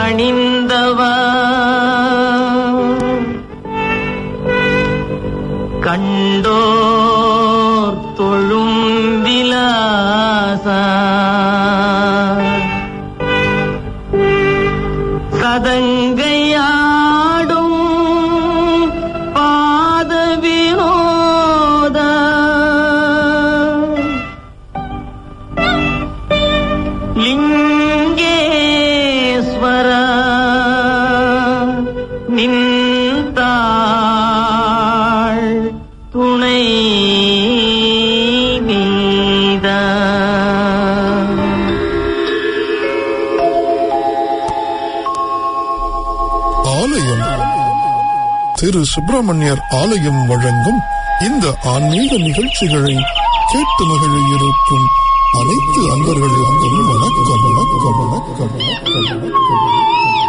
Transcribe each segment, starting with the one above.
பணிந்தவா கண்டோர் தொழும் விலாசா சதங்கையாடும் பாத வினோத லிங்கேஸ்வர நின்றாள் துணை நீத ஆலயம் திரு சுப்பிரமணியர் ஆலயம் வழங்கும் இந்த ஆன்மீக நிகழ்ச்சிகளை கேட்டு மகிழ இருக்கும் அனைத்து அன்பர்களுக்கும் வணக்கம் வணக்கம் வணக்கம் வணக்கம் வணக்கம்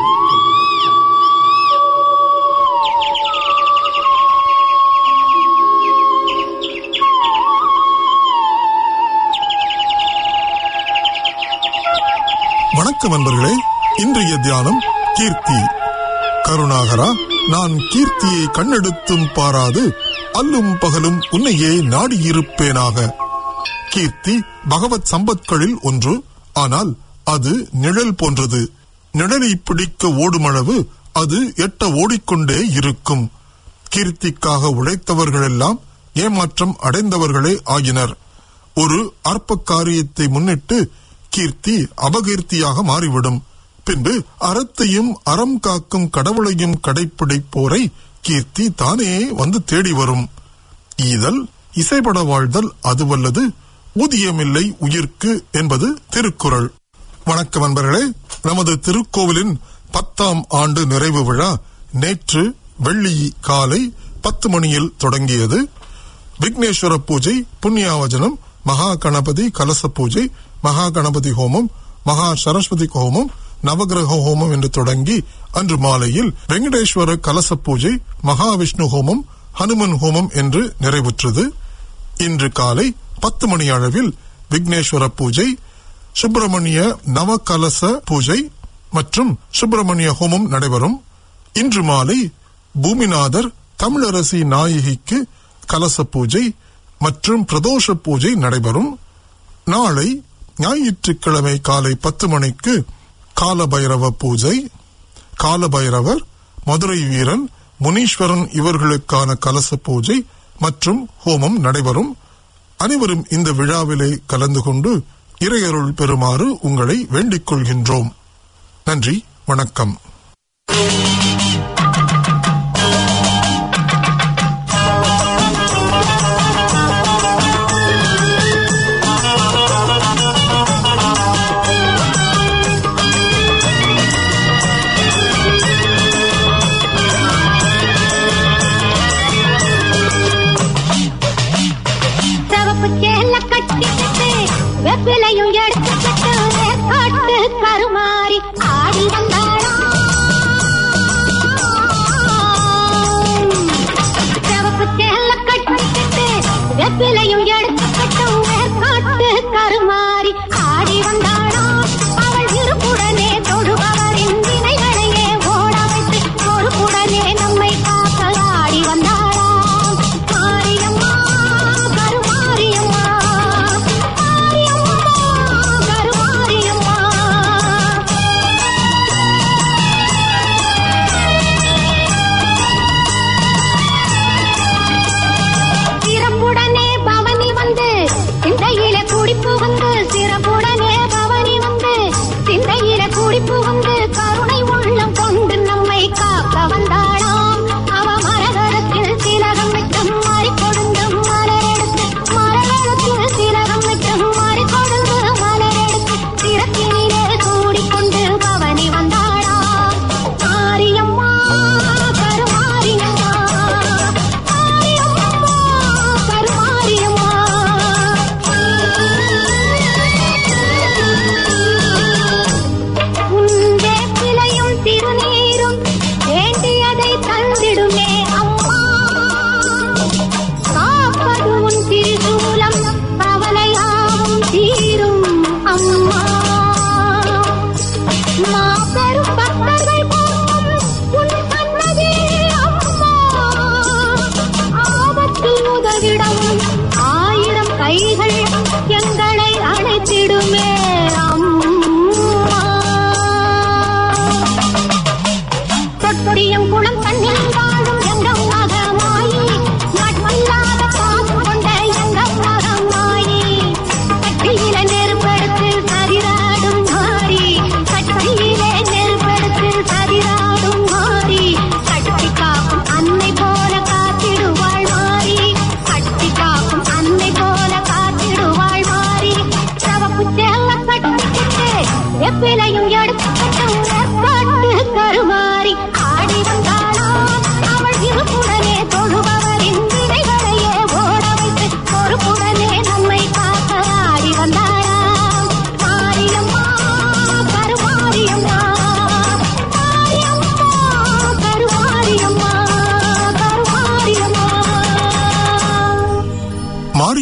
வணக்கம் நண்பர்களே இன்றைய தியானம் கீர்த்தி கருணாகரா நான் கீர்த்தியை கண்ணெடுத்தும் பாராது அல்லும் பகலும் உன்னையே நாடியிருப்பேனாக கீர்த்தி பகவத் சம்பத்களில் ஒன்று ஆனால் அது நிழல் போன்றது நிழலை பிடிக்க ஓடுமளவு அது எட்ட ஓடிக்கொண்டே இருக்கும் கீர்த்திக்காக உழைத்தவர்களெல்லாம் ஏமாற்றம் அடைந்தவர்களே ஆகினர் ஒரு அற்ப காரியத்தை முன்னிட்டு கீர்த்தி அபகீர்த்தியாக மாறிவிடும் பின்பு அறத்தையும் அறம் காக்கும் கடவுளையும் கடைப்பிடிப்போரை கீர்த்தி தானே வந்து தேடி வரும் ஈதல் இசைபட வாழ்தல் அதுவல்லது ஊதியமில்லை உயிர்க்கு என்பது திருக்குறள் வணக்கம் நண்பர்களே நமது திருக்கோவிலின் பத்தாம் ஆண்டு நிறைவு விழா நேற்று வெள்ளி காலை பத்து மணியில் தொடங்கியது விக்னேஸ்வர பூஜை புண்ணியாவஜனம் மகா கணபதி கலச பூஜை மகா கணபதி ஹோமம் மகா சரஸ்வதி ஹோமம் நவகிரக ஹோமம் என்று தொடங்கி அன்று மாலையில் வெங்கடேஸ்வர கலச பூஜை மகாவிஷ்ணு ஹோமம் ஹனுமன் ஹோமம் என்று நிறைவுற்றது இன்று காலை பத்து மணி அளவில் விக்னேஸ்வர பூஜை சுப்பிரமணிய நவகலச பூஜை மற்றும் சுப்பிரமணிய ஹோமம் நடைபெறும் இன்று மாலை பூமிநாதர் தமிழரசி நாயகிக்கு கலச பூஜை மற்றும் பிரதோஷ பூஜை நடைபெறும் நாளை ஞாயிற்றுக்கிழமை காலை பத்து மணிக்கு காலபைரவ பூஜை காலபைரவர் மதுரை வீரன் முனீஸ்வரன் இவர்களுக்கான கலச பூஜை மற்றும் ஹோமம் நடைபெறும் அனைவரும் இந்த விழாவிலே கலந்து கொண்டு இறையருள் பெறுமாறு உங்களை வேண்டிக் கொள்கின்றோம் நன்றி வணக்கம் சிவப்பு சேல கட்டிக்கிட்டு வெப்பிலையும் எடுத்துக்கிட்டு காட்டு கருமாறி ஆடி வந்தாளாம் சிவப்பு சேல கட்டிக்கிட்டு வெப்பிலையும் எடுத்துக்கிட்டு காட்டு கருமாறி ஆடி வந்தாளாம் அவள் இருப்புடனே தொழுபவரின் வினைகளையே ஓட வைத்து பொறுப்புடனே நம்மை காக்க ஆடி வந்தாளாம் மாரியம்மா கருமாரியம்மா மாரியம்மா கருமாரியம்மா சிறப்புடனே பவனி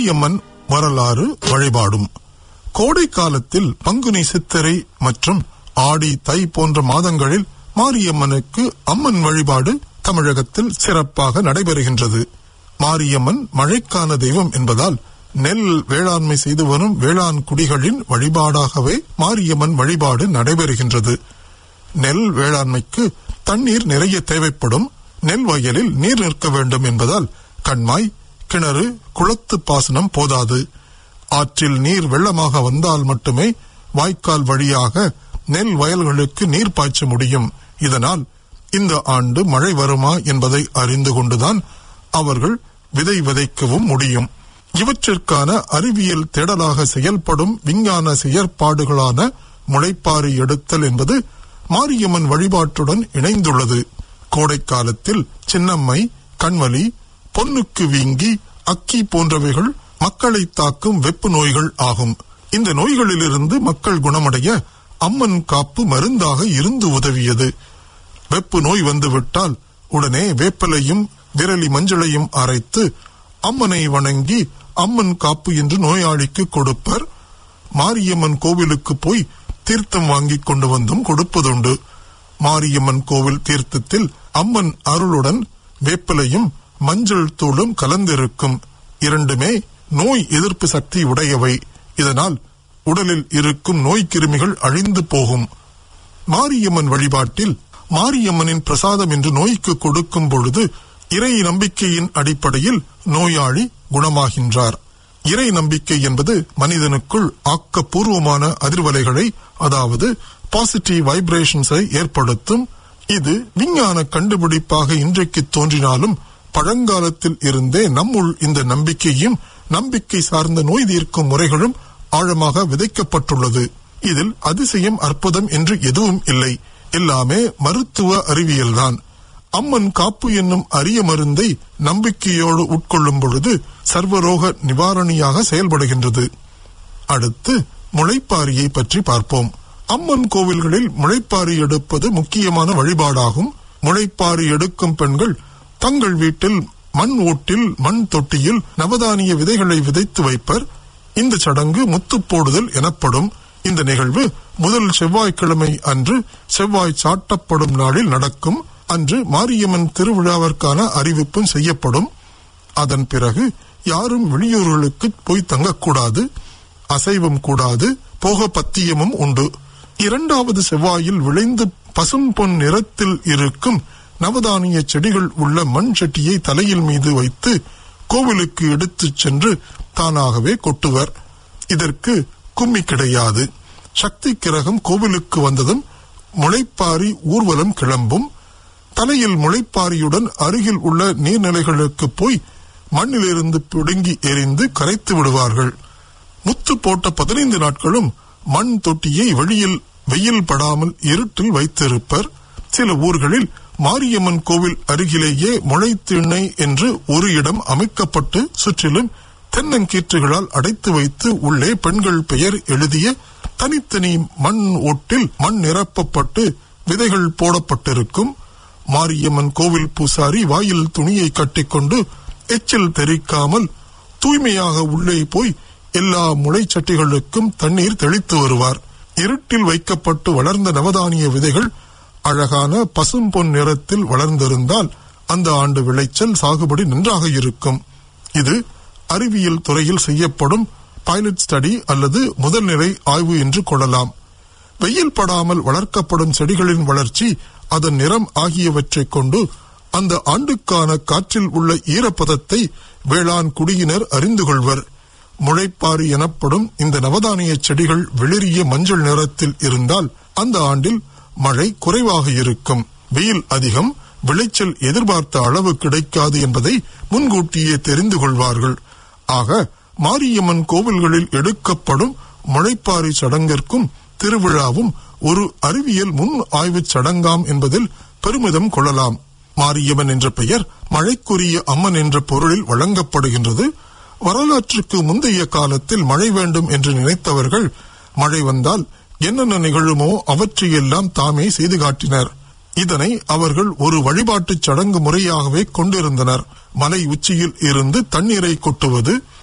மாரியம்மன் வரலாறு வழிபாடும் கோடை காலத்தில் பங்குனி சித்திரை மற்றும் ஆடி தை போன்ற மாதங்களில் மாரியம்மனுக்கு அம்மன் வழிபாடு தமிழகத்தில் சிறப்பாக நடைபெறுகின்றது மாரியம்மன் மழைக்கான தெய்வம் என்பதால் நெல் வேளாண்மை செய்து வரும் வேளாண் குடிகளின் வழிபாடாகவே மாரியம்மன் வழிபாடு நடைபெறுகின்றது நெல் வேளாண்மைக்கு தண்ணீர் நிறைய தேவைப்படும் நெல் வயலில் நீர் நிற்க வேண்டும் என்பதால் கண்மாய் கிணறு குளத்து பாசனம் போதாது ஆற்றில் நீர் வெள்ளமாக வந்தால் மட்டுமே வாய்க்கால் வழியாக நெல் வயல்களுக்கு நீர் பாய்ச்ச முடியும் இதனால் இந்த ஆண்டு மழை வருமா என்பதை அறிந்து கொண்டுதான் அவர்கள் விதை விதைக்கவும் முடியும் இவற்றிற்கான அறிவியல் தேடலாக செயல்படும் விஞ்ஞான செயற்பாடுகளான முளைப்பாரி எடுத்தல் என்பது மாரியம்மன் வழிபாட்டுடன் இணைந்துள்ளது கோடை காலத்தில் சின்னம்மை கண்வலி பொன்னுக்கு வீங்கி அக்கி போன்றவைகள் மக்களை தாக்கும் வெப்பு நோய்கள் ஆகும் இந்த நோய்களிலிருந்து மக்கள் குணமடைய அம்மன் காப்பு மருந்தாக இருந்து உதவியது வெப்பு நோய் வந்துவிட்டால் உடனே வேப்பலையும் விரலி மஞ்சளையும் அரைத்து அம்மனை வணங்கி அம்மன் காப்பு என்று நோயாளிக்கு கொடுப்பர் மாரியம்மன் கோவிலுக்கு போய் தீர்த்தம் வாங்கிக் கொண்டு வந்தும் கொடுப்பதுண்டு மாரியம்மன் கோவில் தீர்த்தத்தில் அம்மன் அருளுடன் வேப்பிலையும் மஞ்சள் தூளும் கலந்திருக்கும் இரண்டுமே நோய் எதிர்ப்பு சக்தி உடையவை இதனால் உடலில் இருக்கும் நோய் கிருமிகள் அழிந்து போகும் மாரியம்மன் வழிபாட்டில் மாரியம்மனின் பிரசாதம் என்று நோய்க்கு கொடுக்கும் பொழுது இறை நம்பிக்கையின் அடிப்படையில் நோயாளி குணமாகின்றார் இறை நம்பிக்கை என்பது மனிதனுக்குள் ஆக்கப்பூர்வமான அதிர்வலைகளை அதாவது பாசிட்டிவ் வைப்ரேஷன்ஸை ஏற்படுத்தும் இது விஞ்ஞான கண்டுபிடிப்பாக இன்றைக்கு தோன்றினாலும் பழங்காலத்தில் இருந்தே நம்முள் இந்த நம்பிக்கையும் நம்பிக்கை சார்ந்த நோய் தீர்க்கும் முறைகளும் ஆழமாக விதைக்கப்பட்டுள்ளது இதில் அதிசயம் அற்புதம் என்று எதுவும் இல்லை எல்லாமே மருத்துவ அறிவியல்தான் அம்மன் காப்பு என்னும் அரிய மருந்தை நம்பிக்கையோடு உட்கொள்ளும் பொழுது சர்வரோக நிவாரணியாக செயல்படுகின்றது அடுத்து முளைப்பாரியை பற்றி பார்ப்போம் அம்மன் கோவில்களில் முளைப்பாரி எடுப்பது முக்கியமான வழிபாடாகும் முளைப்பாரி எடுக்கும் பெண்கள் தங்கள் வீட்டில் மண் ஓட்டில் மண் தொட்டியில் நவதானிய விதைகளை விதைத்து வைப்பர் இந்த சடங்கு முத்து போடுதல் எனப்படும் இந்த நிகழ்வு முதல் செவ்வாய்க்கிழமை அன்று செவ்வாய் சாட்டப்படும் நாளில் நடக்கும் அன்று மாரியம்மன் திருவிழாவிற்கான அறிவிப்பும் செய்யப்படும் அதன் பிறகு யாரும் வெளியூர்களுக்கு போய் தங்கக்கூடாது அசைவம் கூடாது போக பத்தியமும் உண்டு இரண்டாவது செவ்வாயில் விளைந்து பசும் பொன் நிறத்தில் இருக்கும் நவதானிய செடிகள் உள்ள மண் சட்டியை தலையில் மீது வைத்து கோவிலுக்கு எடுத்துச் சென்று தானாகவே கொட்டுவர் இதற்கு கும்மி கிடையாது சக்தி கிரகம் கோவிலுக்கு வந்ததும் முளைப்பாரி ஊர்வலம் கிளம்பும் தலையில் முளைப்பாரியுடன் அருகில் உள்ள நீர்நிலைகளுக்கு போய் மண்ணிலிருந்து பிடுங்கி எரிந்து கரைத்து விடுவார்கள் முத்து போட்ட பதினைந்து நாட்களும் மண் தொட்டியை வெளியில் வெயில் படாமல் இருட்டில் வைத்திருப்பர் சில ஊர்களில் மாரியம்மன் கோவில் அருகிலேயே முளைத்திண்ணை என்று ஒரு இடம் அமைக்கப்பட்டு சுற்றிலும் தென்னங்கீற்றுகளால் அடைத்து வைத்து உள்ளே பெண்கள் பெயர் எழுதிய தனித்தனி மண் ஓட்டில் மண் நிரப்பப்பட்டு விதைகள் போடப்பட்டிருக்கும் மாரியம்மன் கோவில் பூசாரி வாயில் துணியை கட்டிக்கொண்டு எச்சில் தெரிக்காமல் தூய்மையாக உள்ளே போய் எல்லா முளைச்சட்டிகளுக்கும் தண்ணீர் தெளித்து வருவார் இருட்டில் வைக்கப்பட்டு வளர்ந்த நவதானிய விதைகள் அழகான பசும் பொன் நிறத்தில் வளர்ந்திருந்தால் அந்த ஆண்டு விளைச்சல் சாகுபடி நன்றாக இருக்கும் இது அறிவியல் துறையில் செய்யப்படும் பைலட் ஸ்டடி அல்லது முதல்நிலை ஆய்வு என்று கொள்ளலாம் வெயில் படாமல் வளர்க்கப்படும் செடிகளின் வளர்ச்சி அதன் நிறம் ஆகியவற்றைக் கொண்டு அந்த ஆண்டுக்கான காற்றில் உள்ள ஈரப்பதத்தை வேளாண் குடியினர் அறிந்து கொள்வர் முளைப்பாரி எனப்படும் இந்த நவதானிய செடிகள் வெளிரிய மஞ்சள் நிறத்தில் இருந்தால் அந்த ஆண்டில் மழை குறைவாக இருக்கும் வெயில் அதிகம் விளைச்சல் எதிர்பார்த்த அளவு கிடைக்காது என்பதை முன்கூட்டியே தெரிந்து கொள்வார்கள் ஆக மாரியம்மன் கோவில்களில் எடுக்கப்படும் முளைப்பாரி சடங்கிற்கும் திருவிழாவும் ஒரு அறிவியல் முன் ஆய்வுச் சடங்காம் என்பதில் பெருமிதம் கொள்ளலாம் மாரியம்மன் என்ற பெயர் மழைக்குரிய அம்மன் என்ற பொருளில் வழங்கப்படுகின்றது வரலாற்றுக்கு முந்தைய காலத்தில் மழை வேண்டும் என்று நினைத்தவர்கள் மழை வந்தால் என்னென்ன நிகழுமோ அவற்றையெல்லாம் தாமே செய்து காட்டினர் இதனை அவர்கள் ஒரு வழிபாட்டுச் சடங்கு முறையாகவே கொண்டிருந்தனர் மலை உச்சியில் இருந்து தண்ணீரை கொட்டுவது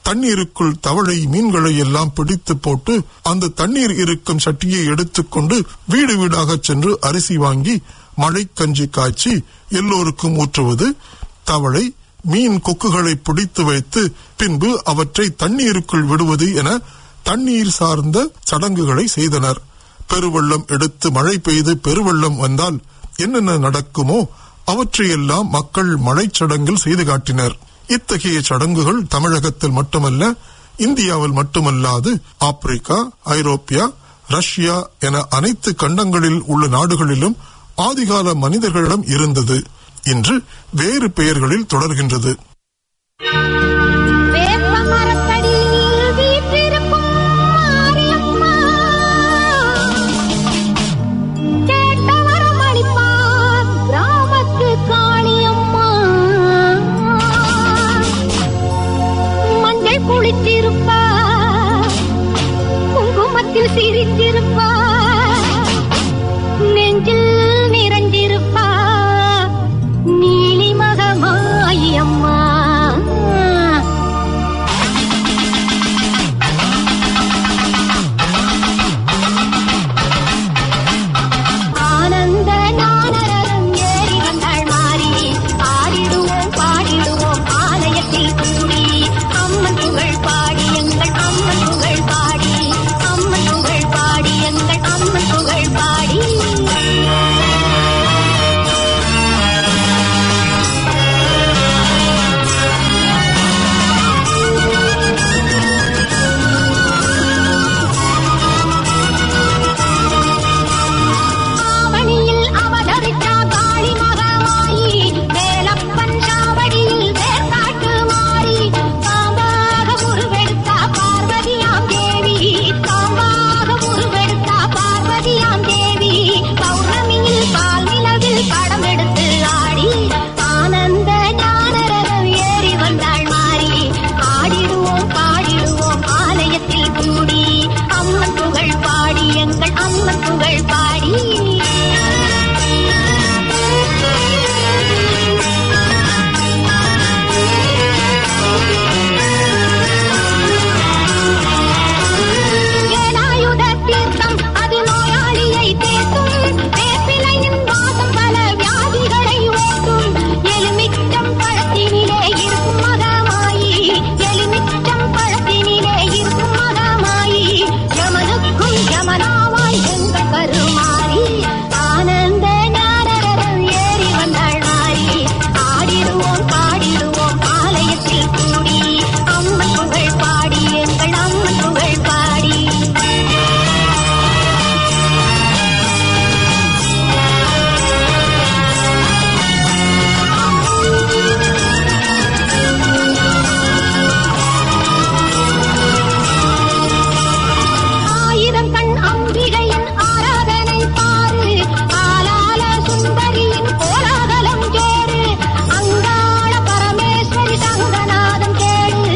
தண்ணீருக்குள் தவளை மீன்களை எல்லாம் பிடித்து போட்டு அந்த தண்ணீர் இருக்கும் சட்டியை எடுத்துக்கொண்டு வீடு வீடாக சென்று அரிசி வாங்கி மழை கஞ்சி காய்ச்சி எல்லோருக்கும் ஊற்றுவது தவளை மீன் கொக்குகளை பிடித்து வைத்து பின்பு அவற்றை தண்ணீருக்குள் விடுவது என தண்ணீர் சார்ந்த சடங்குகளை செய்தனர் பெருவெள்ளம் எடுத்து மழை பெய்து பெருவெள்ளம் வந்தால் என்னென்ன நடக்குமோ அவற்றையெல்லாம் மக்கள் மழைச் சடங்கில் செய்து காட்டினர் இத்தகைய சடங்குகள் தமிழகத்தில் மட்டுமல்ல இந்தியாவில் மட்டுமல்லாது ஆப்பிரிக்கா ஐரோப்பியா ரஷ்யா என அனைத்து கண்டங்களில் உள்ள நாடுகளிலும் ஆதிகால மனிதர்களிடம் இருந்தது இன்று வேறு பெயர்களில் தொடர்கின்றது வேப்ப மரத்தடியில் வீற்றிருக்கும் மாரியம்மா. கேட்ட வரம் அளிப்பார் கிராமத்து காளியம்மா. மஞ்சள் குளித்திருப்பார் குங்குமத்தில் சிரித்திருப்பார் நெஞ்சில் நிறைஞ்சிருப்பா நீலி மகமாயி அம்மா ஆனந்த ஞானரதம் ஏறி வந்தாள் மாறி ஆடிடுவோம் பாடிடுவோம் ஆலயத்தில் கூடி அம்மன் புகழ் பாடி எங்கள் அம்மன் புகழ் பாடி அம்மன் புகழ் பாடி எங்கள் அம்மன் புகழ் பாடி ஆவணியில் அவதரித்தா காளி மகமாயி வேலப்பன் சாவடியில் வேர்காட்டு மாறி பாம்பாக உருவெடுத்தா பார்வதியாம் தேவி பாம்பாக உருவெடுத்தா பார்வதியாம் தேவி பௌர்ணமியில் பால் நிலவில் படம் எடுத்து ஆடி ஆனந்த ஞானரதம் ஏறி வந்தாள் மாறி ஆடிடுவோம் பாடிடுவோம் ஆலயத்தில் கூடி அம்மன் புகழ் பாடி எங்கள் அம்மன் புகழ் பாடி வேலாயுத தீர்த்தம் அது நோயாளியை தேற்றும் வேப்பிலையின் வாசம் பல வியாதிகளை ஓட்டும் எலுமிச்சம் பழத்தினிலே இருக்கும் மகமாயி எலுமிச்சம் பழத்தினிலே இருக்கும் மகமாயி யமனுக்கும் யமனாவாய் எங்கள் கருமாறி ஆனந்த ஞானரதம் ஏறி வந்தாள் மாறி ஆடிடுவோம் பாடிடுவோம் ஆலயத்தில் கூடி அம்மன் புகழ் பாடி எங்கள் அம்மன் புகழ் பாடி ஆயிரம் கண் அம்பிகையின் ஆராதனை பாரு ஆலால சுந்தரியின் கோலாகலம் கேடு அங்காள பரமேஸ்வரி சங்கநாதம் கேடு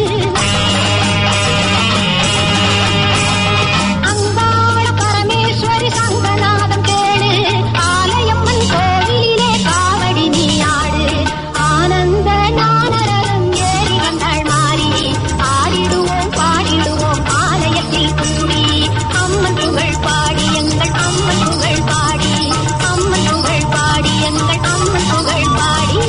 அங்காள பரமேஸ்வரி சங்கநாதம் கேடு ஆலயம்மன் கோவிலிலே காவடி நீ ஆடு ஆனந்த ஞானரதம் ஏறி வந்தாள் மாறி ஆடிடுவோம் பாடிடுவோம் ஆலயத்தில் கூடி அம்மன் புகழ் பாடி எங்கள் அம்மன் புகழ் பாடி அம்மன் புகழ் பாடி எங்கள் அம்மன் புகழ் பாடி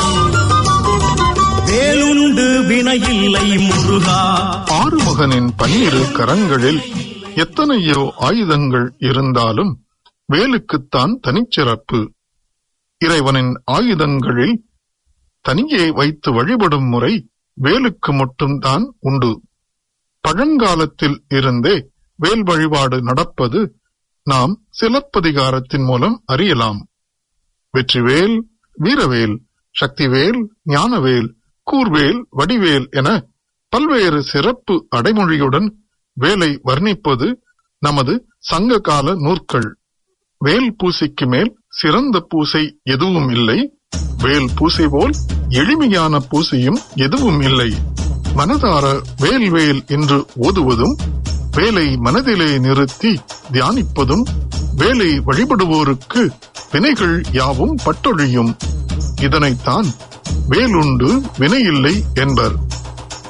வேலுண்டு வினையில்லை முருகா ஆறுமுகனின் பன்னிரு கரங்களில் எத்தனையோ ஆயுதங்கள் இருந்தாலும் வேலுக்குத்தான் தனிச்சிறப்பு இறைவனின் ஆயுதங்களில் தனியே வைத்து வழிபடும் முறை வேலுக்கு மட்டும்தான் உண்டு பழங்காலத்தில் இருந்தே வேல் வழிபாடு நடப்பது நாம் சிலப்பதிகாரத்தின் மூலம் அறியலாம் வெற்றிவேல் வீரவேல் சக்திவேல் ஞானவேல் கூர்வேல் வடிவேல் என பல்வேறு சிறப்பு அடைமொழியுடன் வேலை வர்ணிப்பது நமது சங்ககால நூற்கள் வேல் பூசைக்கு மேல் சிறந்த பூசை எதுவும் இல்லை வேல் பூசை போல் எளிமையான பூசையும் எதுவும் இல்லை மனதார வேல் வேல் என்று ஓதுவதும் வேலை மனதிலே நிறுத்தி தியானிப்பதும் வேலை வழிபடுவோருக்கு வினைகள் யாவும் பட்டொழியும் இதனைத்தான் வேலுண்டு வினையில்லை என்பர்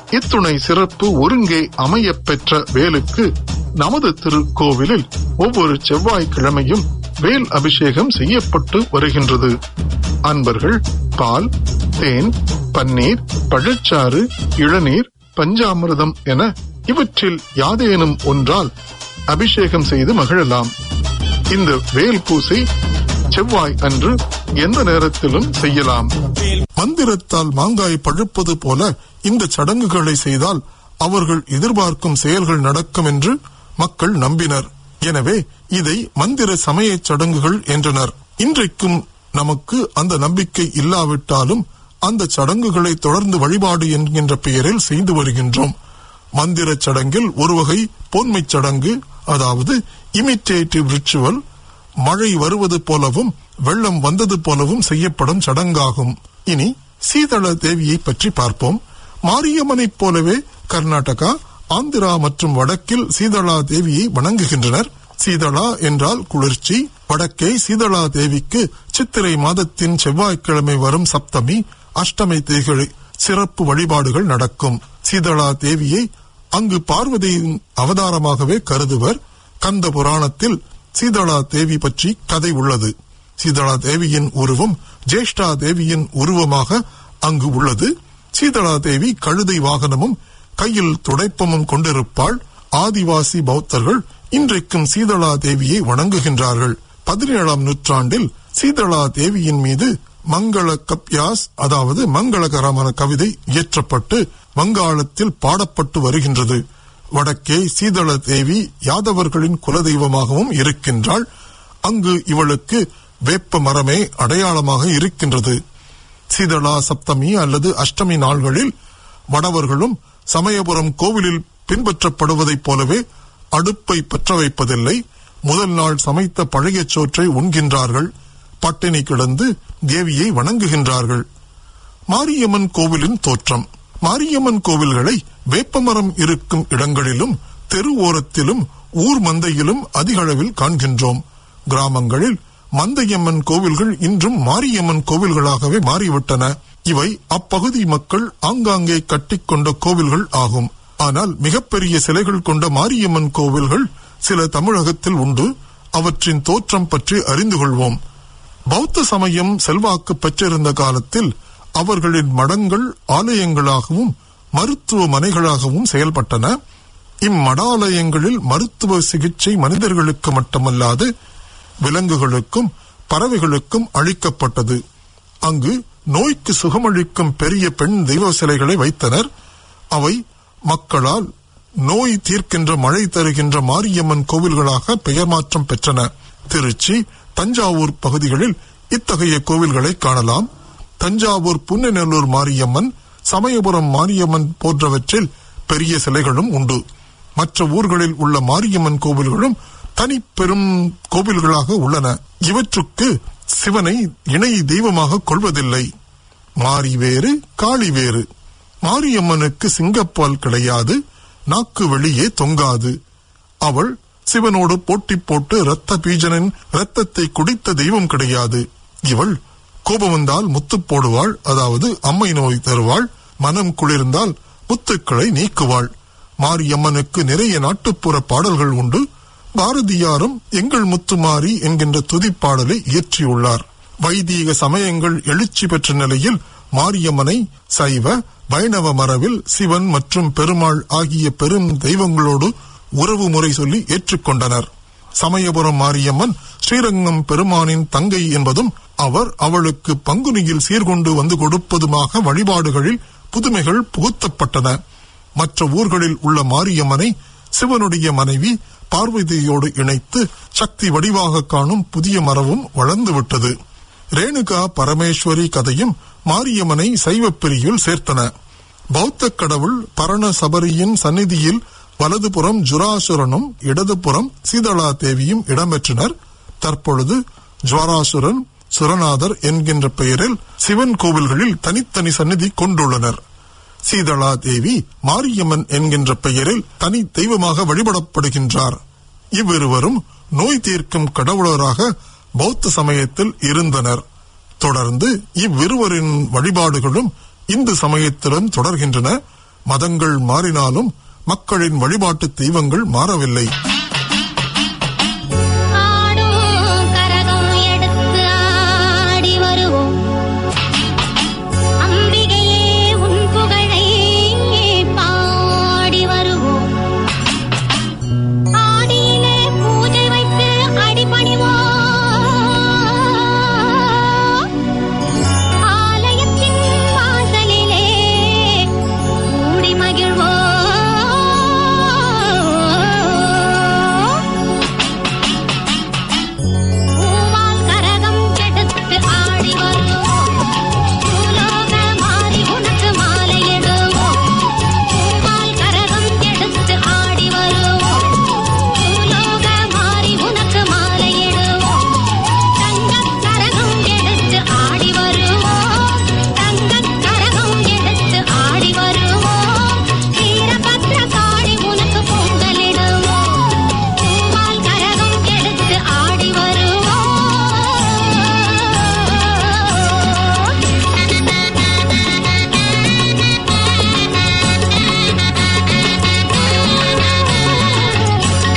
இத்துணை சிறப்பு ஒருங்கே அமையப் பெற்ற வேலுக்கு நமது திருக்கோவிலில் ஒவ்வொரு செவ்வாய்க்கிழமையும் வேல் அபிஷேகம் செய்யப்பட்டு வருகின்றது அன்பர்கள் பால் தேன் பன்னீர் பழச்சாறு இளநீர் பஞ்சாமிர்தம் என இவற்றில் யாதேனும் ஒன்றால் அபிஷேகம் செய்து மகிழலாம் இந்த வேல் பூசை செவ்வாய் அன்று எந்த நேரத்திலும் செய்யலாம் மந்திரத்தால் மாங்காய் பழுப்பது போல இந்த சடங்குகளை செய்தால் அவர்கள் எதிர்பார்க்கும் செயல்கள் நடக்கும் என்று மக்கள் நம்பினர் எனவே இதை மந்திர சமய சடங்குகள் என்றனர் இன்றைக்கும் நமக்கு அந்த நம்பிக்கை இல்லாவிட்டாலும் அந்த சடங்குகளை தொடர்ந்து வழிபாடு என்கின்ற பெயரில் செய்து வருகின்றோம் மந்திர சடங்கில் ஒரு வகை போன்மைச் சடங்கு அதாவது இமிட்டேட்டிவ் ரிச்சுவல் மழை வருவது போலவும் வெள்ளம் வந்தது போலவும் செய்யப்படும் சடங்காகும் இனி சீதள தேவியை பற்றி பார்ப்போம் மாரியம்மனைப் போலவே கர்நாடகா ஆந்திரா மற்றும் வடக்கில் சீதளா தேவியை வணங்குகின்றனர் சீதளா என்றால் குளிர்ச்சி வடக்கே சீதளா தேவிக்கு சித்திரை மாதத்தின் செவ்வாய்க்கிழமை வரும் சப்தமி அஷ்டமி தேய்களை சிறப்பு வழிபாடுகள் நடக்கும் சீதளா தேவியை அங்கு பார்வதியின் அவதாரமாகவே கருதுவர் கந்த புராணத்தில் சீதளா தேவி பற்றி கதை உள்ளது சீதளா தேவியின் உருவம் ஜேஷ்டா தேவியின் உருவமாக அங்கு உள்ளது சீதளா தேவி கழுதை வாகனமும் கையில் துடைப்பமும் கொண்டிருப்பாள் ஆதிவாசி பௌத்தர்கள் இன்றைக்கும் சீதளா தேவியை வணங்குகின்றார்கள் பதினேழாம் நூற்றாண்டில் சீதளா தேவியின் மீது மங்கள கப்யாஸ் அதாவது மங்களகரமான கவிதை இயற்றப்பட்டு வங்காளத்தில் பாடப்பட்டு வருகின்றது வடக்கே சீதள தேவி யாதவர்களின் குலதெய்வமாகவும் இருக்கின்றாள் அங்கு இவளுக்கு வேப்ப மரமே அடையாளமாக இருக்கின்றது சீதளா சப்தமி அல்லது அஷ்டமி நாள்களில் வடவர்களும் சமயபுரம் கோவிலில் பின்பற்றப்படுவதைப் போலவே அடுப்பை பற்ற வைப்பதில்லை முதல் நாள் சமைத்த பழைய சோற்றை உண்கின்றார்கள் பட்டினி கிடந்து தேவியை வணங்குகின்றார்கள் மாரியம்மன் கோவிலின் தோற்றம் மாரியம்மன் கோவில்களை வேப்பமரம் இருக்கும் இடங்களிலும் தெரு ஓரத்திலும் ஊர் மந்தையிலும் அதிக அளவில் காண்கின்றோம் கிராமங்களில் மந்தையம்மன் கோவில்கள் இன்றும் மாரியம்மன் கோவில்களாகவே மாறிவிட்டன இவை அப்பகுதி மக்கள் ஆங்காங்கே கட்டிக்கொண்ட கோவில்கள் ஆகும் ஆனால் மிகப்பெரிய சிலைகள் கொண்ட மாரியம்மன் கோவில்கள் சில தமிழகத்தில் உண்டு அவற்றின் தோற்றம் பற்றி அறிந்து கொள்வோம் பௌத்த சமயம் செல்வாக்கு பெற்றிருந்த காலத்தில் அவர்களின் மடங்கள் ஆலயங்களாகவும் மருத்துவமனைகளாகவும் செயல்பட்டன இம்மடாலயங்களில் மருத்துவ சிகிச்சை மனிதர்களுக்கு மட்டுமல்லாது விலங்குகளுக்கும் பறவைகளுக்கும் அளிக்கப்பட்டது அங்கு நோய்க்கு சுகமளிக்கும் பெரிய பெண் தெய்வ சிலைகளை வைத்தனர் அவை மக்களால் நோய் தீர்க்கின்ற மழை தருகின்ற மாரியம்மன் கோவில்களாக பெயர் மாற்றம் பெற்றன திருச்சி தஞ்சாவூர் பகுதிகளில் இத்தகைய கோவில்களை காணலாம் தஞ்சாவூர் புன்னநல்லூர் மாரியம்மன் சமயபுரம் மாரியம்மன் போன்றவற்றில் பெரிய சிலைகளும் உண்டு மற்ற ஊர்களில் உள்ள மாரியம்மன் கோவில்களும் தனி பெரும் கோவில்களாக உள்ளன இவற்றுக்கு சிவனை இணை தெய்வமாக கொள்வதில்லை மாரி வேறு காளி வேறு மாரியம்மனுக்கு சிங்கப்பால் கிடையாது நாக்கு வெளியே தொங்காது அவள் சிவனோடு போட்டி போட்டு இரத்த பீஜனின் இரத்தத்தை குடித்த தெய்வம் கிடையாது இவள் கோபம் வந்தால் முத்து போடுவாள் அதாவது அம்மை நோய் தருவாள் மனம் குளிர்ந்தால் முத்துக்களை நீக்குவாள் மாரியம்மனுக்கு நிறைய நாட்டுப்புற பாடல்கள் உண்டு பாரதியாரும் எங்கள் முத்துமாரி என்கின்ற துதிப்பாடலை இயற்றியுள்ளார் வைதீக சமயங்கள் எழுச்சி பெற்ற நிலையில் மாரியம்மனை சைவ வைணவ மரபில் சிவன் மற்றும் பெருமாள் ஆகிய பெரும் தெய்வங்களோடு உறவு முறை சொல்லி ஏற்றுக்கொண்டனர் சமயபுரம் மாரியம்மன் ஸ்ரீரங்கம் பெருமானின் தங்கை என்பதும் அவர் அவளுக்கு பங்குனியில் சீர்கொண்டு வந்து கொடுப்பதுமாக வழிபாடுகளில் புதுமைகள் புகுத்தப்பட்டன மற்ற ஊர்களில் உள்ள மாரியம்மனை சிவனுடைய மனைவி பார்வதியோடு இணைத்து சக்தி வடிவாக காணும் புதிய மரபும் வளர்ந்துவிட்டது ரேணுகா பரமேஸ்வரி கதையும் மாரியம்மனை சைவப் பிரிவில் சேர்த்தன பௌத்த கடவுள் பரண சபரியின் சந்நிதியில் வலதுபுறம் ஜுராசுரனும் இடதுபுறம் சீதளா தேவியும் இடம்பெற்றனர் தற்பொழுது ஜுவராசுரன் சுரநாதர் என்கின்ற பெயரில் சிவன் கோவில்களில் தனித்தனி சந்நிதி கொண்டுள்ளனர் சீதளா தேவி மாரியம்மன் என்கின்ற பெயரில் தனி தெய்வமாக வழிபடப்படுகின்றார் இவ்விருவரும் நோய் தீர்க்கும் கடவுளராக பௌத்த சமயத்தில் இருந்தனர் தொடர்ந்து இவ்விருவரின் வழிபாடுகளும் இந்து சமயத்திலும் தொடர்கின்றன மதங்கள் மாறினாலும் மக்களின் வழிபாட்டு தெய்வங்கள் மாறவில்லை ஆடும் கரகம் எடுத்து ஆடி வருவோம் அம்பிகையே உன் புகழை பாடி வருவோம் ஆடியிலே பூஜை வைத்து அடிபணிவோம் ஆலயத்தின் வாசலிலே கூடி மகிழ்வோம் பூவால் கரகம் கெடுத்து ஆடி வருவோம் பூலோக மாறி உனக்கு மாலையிடுவோம் பூவால் கரகம் கெடுத்து ஆடி வருவோம் பூலோக மாறி உனக்கு மாலையிடுவோம் தங்கக் கரகம் எடுத்து ஆடி வருவோம் தங்கக் கரகம் எடுத்து ஆடி வருவோம் வீரபத்ர காளி உனக்கு பொங்கலிடுவோம் பூவால் கரகம் எடுத்து ஆடி வருவோம்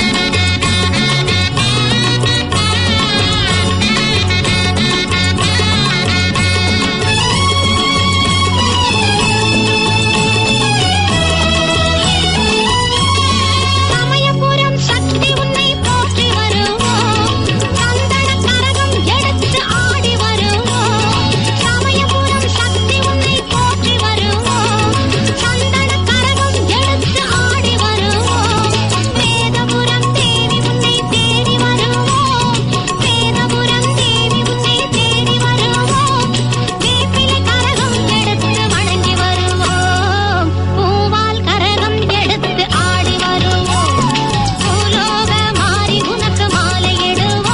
சமயபுரம் சக்தி உன்னை போற்றி வருவோம் சந்தன கரகம் எடுத்து ஆடி வருவோம் சமயபுரம் சக்தி உன்னை போற்றி வருவோம் சந்தன கரகம் எடுத்து ஆடி வருவோம் வேதபுரம் தேவி உன்னை தேடி வருவோம் வேதபுரம் தேவி உன்னை தேடி வருவோம் வேப்பிலை கரகம் எடுத்து வணங்கி வருவோம் பூவால் கரகம் எடுத்து ஆடி வருவோம் பூலோக மாறி உனக்கு மாலையிடுவோம்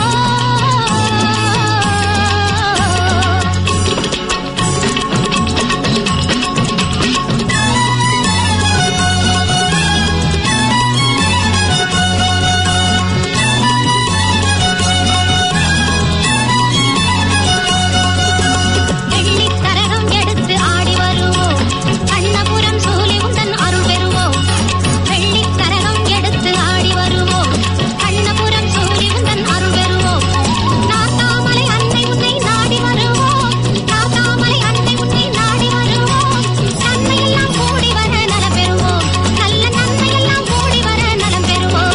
வெள்ளிக் கரகம் எடுத்து ஆடி வருவோம் கண்ணபுரம் சூலி உந்தன் அருள் பெறுவோம் வெள்ளிக் கரகம் எடுத்து ஆடி வருவோம் கண்ணபுரம் சூலி உந்தன் அருள் பெறுவோம் நாத்தாமலை அன்னை உன்னை நாடி வருவோம் நாத்தாமலை அன்னை உன்னை நாடி வருவோம் நன்மையெல்லாம் கூடி வர நலம் பெறுவோம் நல்ல நன்மையெல்லாம் கூடி வர நலம் பெறுவோம்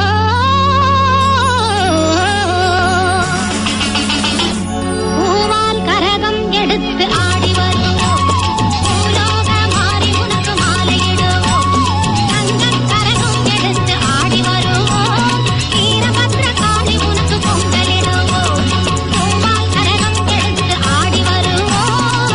பூவால் கரகம் எடுத்து ஆடி வருவோம் பூலோக மாறி உனக்கு மாலையிடுவோம் தங்கக் கரகம் எடுத்து ஆடி வருவோம் வீரபத்ர காளி உனக்கு பொங்கலிடுவோம் பூவால் கரகம் எடுத்து ஆடி வருவோம்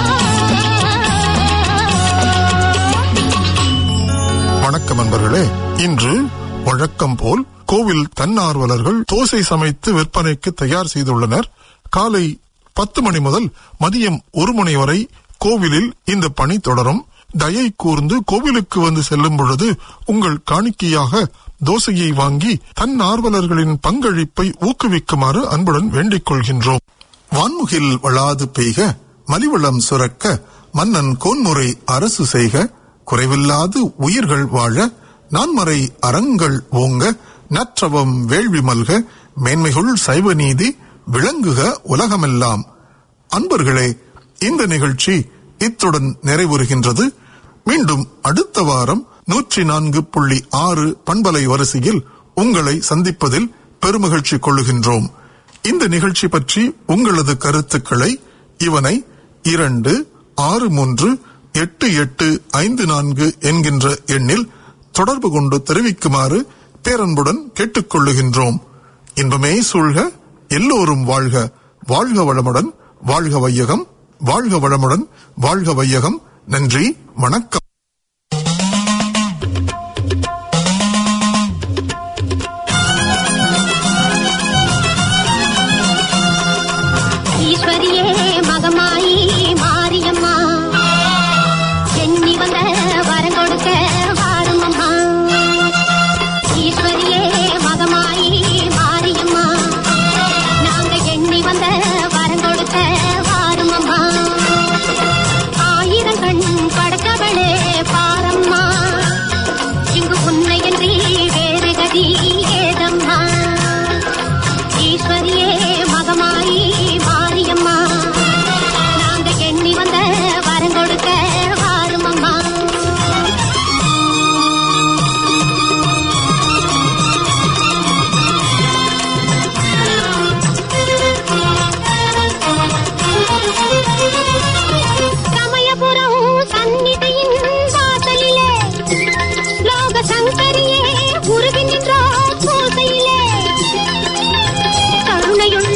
வணக்கம் நண்பர்களே இன்று வழக்கம் போல் கோவில் தன்னார்வலர்கள் தோசை சமைத்து விற்பனைக்கு தயார் செய்துள்ளனர் காலை பத்து மணி முதல் மதியம் ஒரு மணி வரை கோவிலில் இந்த பணி தொடரும் தயை கூர்ந்து கோவிலுக்கு வந்து செல்லும் பொழுது உங்கள் காணிக்கையாக தோசையை வாங்கி தன்னார்வலர்களின் பங்களிப்பை ஊக்குவிக்குமாறு அன்புடன் வேண்டிக் கொள்கின்றோம் வான்முகில் வளாது பெய்க மலிவளம் சுரக்க மன்னன் கோன்முறை அரசு செய்க குறைவில்லாது உயிர்கள் வாழ நான்மறை அறங்கள் ஓங்க நற்றவம் வேள்வி மல்க மேன்மைகுள் சைவ நீதி விளங்குக உலகமெல்லாம் அன்பர்களே இந்த நிகழ்ச்சி இத்துடன் நிறைவுறுகின்றது மீண்டும் அடுத்த வாரம் நூற்றி நான்கு புள்ளி ஆறு பண்பலை வரிசையில் உங்களை சந்திப்பதில் பெருமகிழ்ச்சி கொள்ளுகின்றோம் இந்த நிகழ்ச்சி பற்றி உங்களது கருத்துக்களை இவனை இரண்டு ஆறு மூன்று எட்டு எட்டு ஐந்து நான்கு என்கின்ற எண்ணில் தொடர்பு கொண்டு தெரிவிக்குமாறு பேரன்புடன் கேட்டுக்கொள்ளுகின்றோம் இன்பமே சூழ்க எல்லோரும் வாழ்க வாழ்க வளமுடன் வாழ்க வையகம் வாழ்க வளமுடன் வாழ்க வையகம் நன்றி வணக்கம் ஈஸ்வரியே மகமாயி மாரியம்மா எண்ணி வந்த வரம் கொடுக்க வாரும் அம்மா ஈஸ்வரியே மகமாயி மாரியம்மா நாங்க எண்ணி வந்த வரம் கொடுக்க வாரும் அம்மா ஆயிரம் கண் படைத்தவளே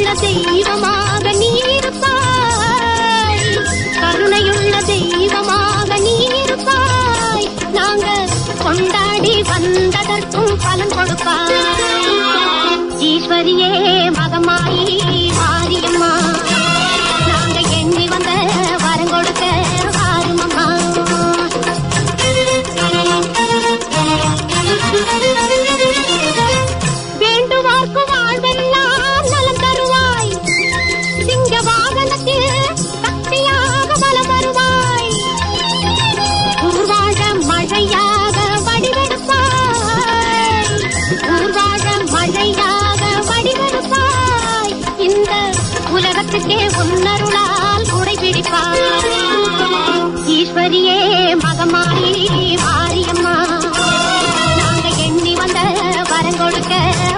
தெய்வமாக நீ இருப்பாய் கருணையுள்ள தெய்வமாக நீ இருப்பாய் நாங்க கொண்டாடி வந்ததற்கும் பலன் கொடுப்பாய் ஈஸ்வரியே மகமாயி மாரியம்மா நாங்க எண்ணி வந்த வரம் கொடுக்க வாருமம்மா வேண்டுவார்க்கு வாழ்வெல்லாம் நலம் தருவாய் சிங்க வாகனத்தில் சக்தியாக பலம் வருவாய் ஊர்வாழ மழையாக வடிவெடுப்பாய் ஊர்வாழ மழையாக வடிவெடுப்பாய் இந்த உலகத்துக்கே உன்னருளால் குடை பிடிப்பாய் ஈஸ்வரியே மகமாயி மாரியம்மா நாங்க எண்ணி வந்த வரம் கொடுக்க